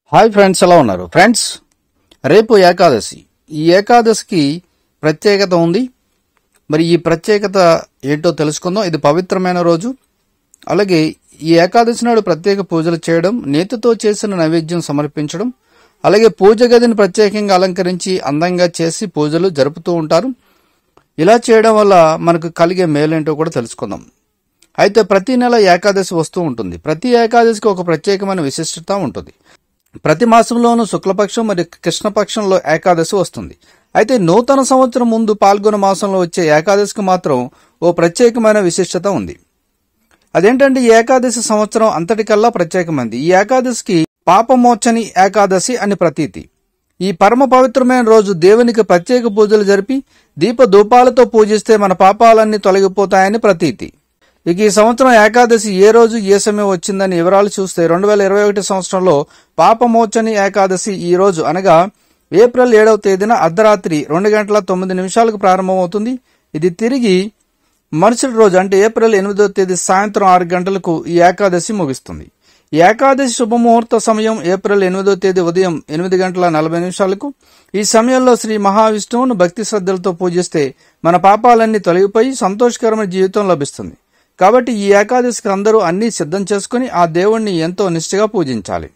hi friends ఎలా ఉన్నారు friends రేపు ఏకాదశి ఈ ఏకాదశికి ప్రత్యేకత ఉంది మరి ఈ ప్రత్యేకత ఏంటో తెలుసుకుందాం ఇది పవిత్రమైన రోజు అలాగే ఈ ఏకాదశి నాడు ప్రత్యేక పూజలు చేయడం నేతితో చేసిన నైవేద్యం సమర్పించడం అలాగే పూజ గదిని ప్రత్యేకంగా అలంకరించి అందంగా చేసి పూజలు జరుపుతూ ఉంటారు ఇలా చేయడం వల్ల మనకు కలిగే మేలేంటో కూడా తెలుసుకుందాం అయితే ప్రతి నెల ఏకాదశి వస్తూ ఉంటుంది ప్రతి ఏకాదశికి ఒక ప్రత్యేకమైన విశిష్టత ఉంటుంది ప్రతి మాసంలోనూ శుక్లపక్షం మరియు కృష్ణపక్షంలో ఏకాదశి వస్తుంది అయితే నూతన సంవత్సరం ముందు పాల్గొన మాసంలో వచ్చే ఏకాదశికి మాత్రం ఓ ప్రత్యేకమైన విశిష్టత ఉంది అదేంటంటే ఈ ఏకాదశి సంవత్సరం అంతటికల్లా ప్రత్యేకమైంది ఈ ఏకాదశికి పాపమోచని ఏకాదశి అని ప్రతీతి ఈ పరమ పవిత్రమైన రోజు దేవునికి ప్రత్యేక పూజలు జరిపి దీప ధూపాలతో పూజిస్తే మన పాపాలన్నీ తొలగిపోతాయని ప్రతీతి ఇక ఈ సంవత్సరం ఏకాదశి ఏ రోజు ఏ సమయం వచ్చిందని వివరాలు చూస్తే రెండు వేల ఇరవై ఒకటి సంవత్సరంలో పాపమోచని ఏకాదశి ఈ రోజు అనగా ఏప్రిల్ ఏడవ తేదీన అర్ధరాత్రి రెండు గంటల తొమ్మిది నిమిషాలకు ప్రారంభమవుతుంది ఇది తిరిగి మరుసటి రోజు అంటే ఏప్రిల్ ఎనిమిదో తేదీ సాయంత్రం ఆరు గంటలకు ఈ ఏకాదశి ముగుస్తుంది ఈ ఏకాదశి శుభముహూర్త సమయం ఏప్రిల్ ఎనిమిదో తేదీ ఉదయం ఎనిమిది గంటల నలభై నిమిషాలకు ఈ సమయంలో శ్రీ మహావిష్ణువును భక్తి శ్రద్ధలతో పూజిస్తే మన పాపాలన్నీ తొలగిపోయి సంతోషకరమైన జీవితం లభిస్తుంది కాబట్టి ఈ ఏకాదశికి అందరూ అన్నీ సిద్ధం చేసుకుని ఆ దేవుణ్ణి ఎంతో నిష్ఠగా పూజించాలి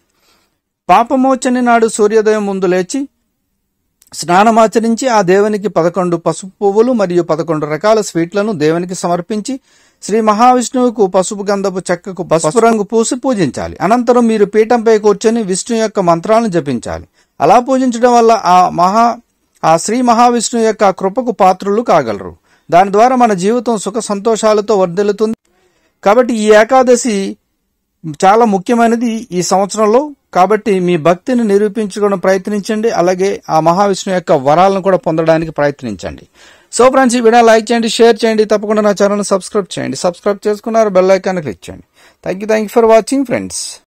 పాపమోచని నాడు సూర్యోదయం ముందు లేచి స్నానమాచరించి ఆ దేవునికి పదకొండు పసుపు పువ్వులు మరియు పదకొండు రకాల స్వీట్లను దేవునికి సమర్పించి శ్రీ మహావిష్ణువుకు పసుపు గంధపు చెక్కకు పసుపు రంగు పూసి పూజించాలి అనంతరం మీరు పీఠంపై కూర్చొని విష్ణు యొక్క మంత్రాలను జపించాలి అలా పూజించడం వల్ల ఆ మహా ఆ శ్రీ మహావిష్ణువు యొక్క కృపకు పాత్రులు కాగలరు దాని ద్వారా మన జీవితం సుఖ సంతోషాలతో వర్ధిల్లుతుంది కాబట్టి ఈ ఏకాదశి చాలా ముఖ్యమైనది ఈ సంవత్సరంలో కాబట్టి మీ భక్తిని నిరూపించుకోవడం ప్రయత్నించండి అలాగే ఆ మహావిష్ణువు యొక్క వరాలను కూడా పొందడానికి ప్రయత్నించండి సో ఫ్రెండ్స్ ఈ వీడియో లైక్ చేయండి షేర్ చేయండి తప్పకుండా నా ఛానల్ సబ్స్క్రైబ్ చేయండి సబ్స్క్రైబ్ చేసుకున్నారు బెల్ ఐకాన్ క్లిక్ చేయండి thank you thank you for watching friends